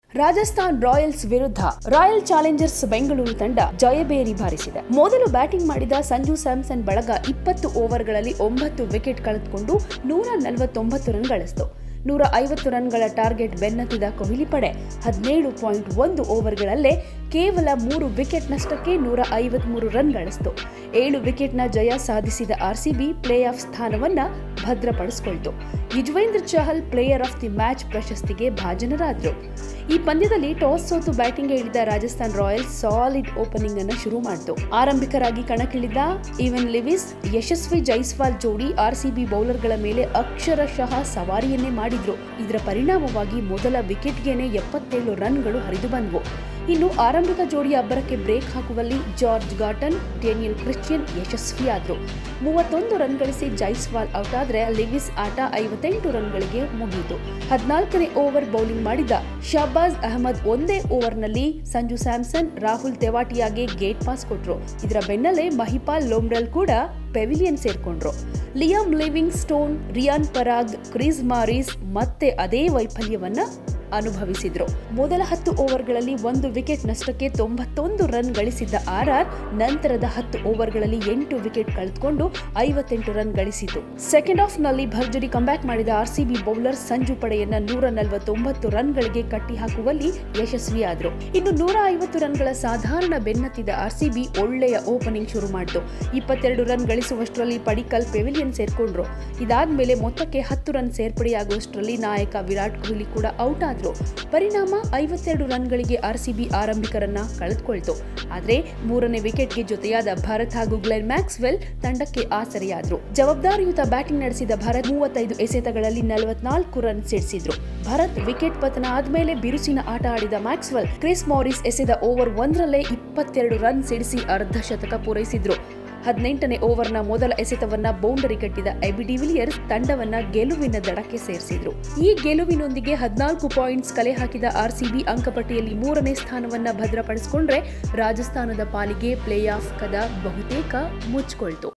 Rajasthan royals ವಿರುದ್ಧ royal challengers Bengaluru ತಂಡ ಜಯಬೇರಿ ಬಾರಿಸಿದೆ ಮೊದಲು ಬ್ಯಾಟಿಂಗ್ ಮಾಡಿದ ಸಂಜು ಸ್ಯಾಮ್ಸನ್ ಬಳಗ ಇಪ್ಪತ್ತು ಓವರ್ಗಳಲ್ಲಿ ಒಂಬತ್ತು ವಿಕೆಟ್ ಕಳೆದುಕೊಂಡು ನೂರ ನಲವತ್ತೊಂಬತ್ತು ರನ್ ಗಳಿಸಿತು ನೂರ ಐವತ್ತು ರನ್ಗಳ ಟಾರ್ಗೆಟ್ ಬೆನ್ನತ್ತಿದ ಕೊಹ್ಲಿ ಪಡೆ ಹದಿನೇಳು ಪಾಯಿಂಟ್ ಒಂದು ಓವರ್ಗಳಲ್ಲೇ ಕೇವಲ ಮೂರು ವಿಕೆಟ್ ನಷ್ಟಕ್ಕೆ ನೂರ ಐವತ್ಮೂರು ರನ್ ಗಳಿಸಿತು ಏಳು ವಿಕೆಟ್ನ ಜಯ ಸಾಧಿಸಿದ ಆರ್ಸಿಬಿ ಪ್ಲೇ ಆಫ್ ಸ್ಥಾನವನ್ನ ಭದ್ರಪಡಿಸಿಕೊಳ್ತು Yuzvendra Chahal player of the match ಪ್ರಶಸ್ತಿಗೆ ಭಾಜನರಾದ್ರು ಈ ಪಂದ್ಯದಲ್ಲಿ ಟಾಸ್ ಸೋತು ಬ್ಯಾಟಿಂಗ್ಗೆ ಇಳಿದ ರಾಜಸ್ಥಾನ್ ರಾಯಲ್ಸ್ ಸಾಲಿಡ್ ಓಪನಿಂಗ್ ಅನ್ನು ಶುರು ಮಾಡಿತು ಆರಂಭಿಕರಾಗಿ ಕಣಕ್ಕಿಳಿದ ಈವನ್ ಲಿವಿಸ್ ಯಶಸ್ವಿ ಜೈಸ್ವಾಲ್ ಜೋಡಿ ಆರ್ಸಿಬಿ ಬೌಲರ್ಗಳ ಮೇಲೆ ಅಕ್ಷರಶಃ ಸವಾರಿಯನ್ನೇ ಮಾಡಿದ್ರು ಇದರ ಪರಿಣಾಮವಾಗಿ ಮೊದಲ ವಿಕೆಟ್ಗೆನೆ ಎಪ್ಪತ್ತೇಳು ರನ್ಗಳು ಹರಿದು ಬಂದವು ಇನ್ನು ಆರಂಭಿಕ ಜೋಡಿಯ ಅಬ್ಬರಕ್ಕೆ ಬ್ರೇಕ್ ಹಾಕುವಲ್ಲಿ ಜಾರ್ಜ್ ಗಾಟನ್ ಡೇನಿಯಲ್ ಕ್ರಿಶ್ಚಿಯನ್ ಯಶಸ್ವಿಯಾದರು ಮೂವತ್ತೊಂದು ರನ್ ಗಳಿಸಿ ಜೈಸ್ವಾಲ್ ಔಟ್ ಆದರೆ ಲಿವಿಸ್ ಆಟ ಐವತ್ತೆಂಟು ರನ್ಗಳಿಗೆ ಮುಗಿಯಿತು ಹದಿನಾಲ್ಕನೇ ಓವರ್ ಬೌಲಿಂಗ್ ಮಾಡಿದ ಶಹಬಾಜ್ ಅಹಮದ್ ಒಂದೇ ಓವರ್ನಲ್ಲಿ ಸಂಜು ಸ್ಯಾಮ್ಸನ್ ರಾಹುಲ್ ತೆವಾಟಿಯಾಗೆ ಗೇಟ್ ಪಾಸ್ ಕೊಟ್ರು ಇದರ ಬೆನ್ನಲ್ಲೇ ಮಹಿಪಾಲ್ ಲೋಮ್ರಲ್ ಕೂಡ ಪೆವಿಲಿಯನ್ ಸೇರ್ಕೊಂಡ್ರು Liam Livingstone Riyan Parag Chris Morris ಮತ್ತೆ ಅದೇ ವೈಫಲ್ಯವನ್ನ ಅನುಭವಿಸಿದ್ರು ಮೊದಲ ಹತ್ತು ಓವರ್ಗಳಲ್ಲಿ ಒಂದು ವಿಕೆಟ್ ನಷ್ಟಕ್ಕೆ ತೊಂಬತ್ತೊಂದು ರನ್ ಗಳಿಸಿದ್ದ ಆರ್ಆರ್ ನಂತರದ ಹತ್ತು ಓವರ್ಗಳಲ್ಲಿ ಎಂಟು ವಿಕೆಟ್ ಕಳೆದುಕೊಂಡು ಐವತ್ತೆಂಟು ರನ್ ಗಳಿಸಿತು ಸೆಕೆಂಡ್ ಹಾಫ್ ನಲ್ಲಿ ಭರ್ಜರಿ ಕಂಬ್ಯಾಕ್ ಮಾಡಿದ ಆರ್ಸಿಬಿ ಬೌಲರ್ ಸಂಜು ಪಡೆಯನ್ನ ನೂರ ನಲವತ್ತೊಂಬತ್ತು ರನ್ಗಳಿಗೆ ಕಟ್ಟಿ ಹಾಕುವಲ್ಲಿ ಯಶಸ್ವಿಯಾದರು ಇನ್ನು ನೂರ ಐವತ್ತು ರನ್ಗಳ ಸಾಧಾರಣ ಬೆನ್ನತ್ತಿದ ಆರ್ಸಿಬಿ ಒಳ್ಳೆಯ ಓಪನಿಂಗ್ ಶುರು ಮಾಡಿತು ಇಪ್ಪತ್ತೆರಡು ರನ್ ಗಳಿಸುವಷ್ಟರಲ್ಲಿ ಪಡಿಕಲ್ ಪೆವಿಲಿಯನ್ ಸೇರ್ಕೊಂಡ್ರು ಇದಾದ್ಮೇಲೆ ಮೊತ್ತಕ್ಕೆ ಹತ್ತು ರನ್ ಸೇರ್ಪಡೆಯಾಗುವಷ್ಟರಲ್ಲಿ ನಾಯಕ ವಿರಾಟ್ ಕೊಹ್ಲಿ ಕೂಡ ಔಟ್ ಆದ್ರು ಪರಿಣಾಮ ಐವತ್ತೆರಡು ರನ್ಗಳಿಗೆ ಆರ್ಸಿಬಿ ಆರಂಭಿಕರನ್ನ ಕಳೆದುಕೊಳ್ತು ಆದ್ರೆ ಮೂರನೇ ವಿಕೆಟ್ಗೆ ಜೊತೆಯಾದ ಭಾರತ್ ಹಾಗೂ ಗ್ಲೆನ್ ಮ್ಯಾಕ್ಸ್ವೆಲ್ ತಂಡಕ್ಕೆ ಆಸರೆಯಾದ್ರು ಜವಾಬ್ದಾರಿಯುತ ಬ್ಯಾಟಿಂಗ್ ನಡೆಸಿದ ಭಾರತ್ ಮೂವತ್ತೈದು ಎಸೆತಗಳಲ್ಲಿ ನಲವತ್ನಾಲ್ಕು ರನ್ ಸಿಡಿಸಿದ್ರು ಭಾರತ್ ವಿಕೆಟ್ ಪತನ ಆದ್ಮೇಲೆ ಬಿರುಸಿನ ಆಟ ಆಡಿದ ಮ್ಯಾಕ್ಸ್ವೆಲ್ ಕ್ರಿಸ್ ಮಾರಿಸ್ ಎಸೆದ ಓವರ್ ಒಂದರಲ್ಲೇ ಇಪ್ಪತ್ತೆರಡು ರನ್ ಸಿಡಿಸಿ ಅರ್ಧ ಶತಕ ಪೂರೈಸಿದ್ರು ಹದಿನೆಂಟನೇ ಓವರ್ನ ಮೊದಲ ಎಸೆತವನ್ನ ಬೌಂಡರಿ ಕಟ್ಟಿದ ಎಬಿ ಡಿವಿಲಿಯರ್ಸ್ ತಂಡವನ್ನ ಗೆಲುವಿನ ದಡಕ್ಕೆ ಸೇರಿಸಿದ್ರು ಈ ಗೆಲುವಿನೊಂದಿಗೆ ಹದಿನಾಲ್ಕು ಪಾಯಿಂಟ್ಸ್ ಕಲೆ ಹಾಕಿದ ಆರ್ಸಿಬಿ ಅಂಕಪಟ್ಟಿಯಲ್ಲಿ ಮೂರನೇ ಸ್ಥಾನವನ್ನ ಭದ್ರಪಡಿಸಿಕೊಂಡ್ರೆ ರಾಜಸ್ಥಾನದ ಪಾಲಿಗೆ ಪ್ಲೇ ಆಫ್ ಕದ ಬಹುತೇಕ ಮುಚ್ಚಿಕೊಳ್ತು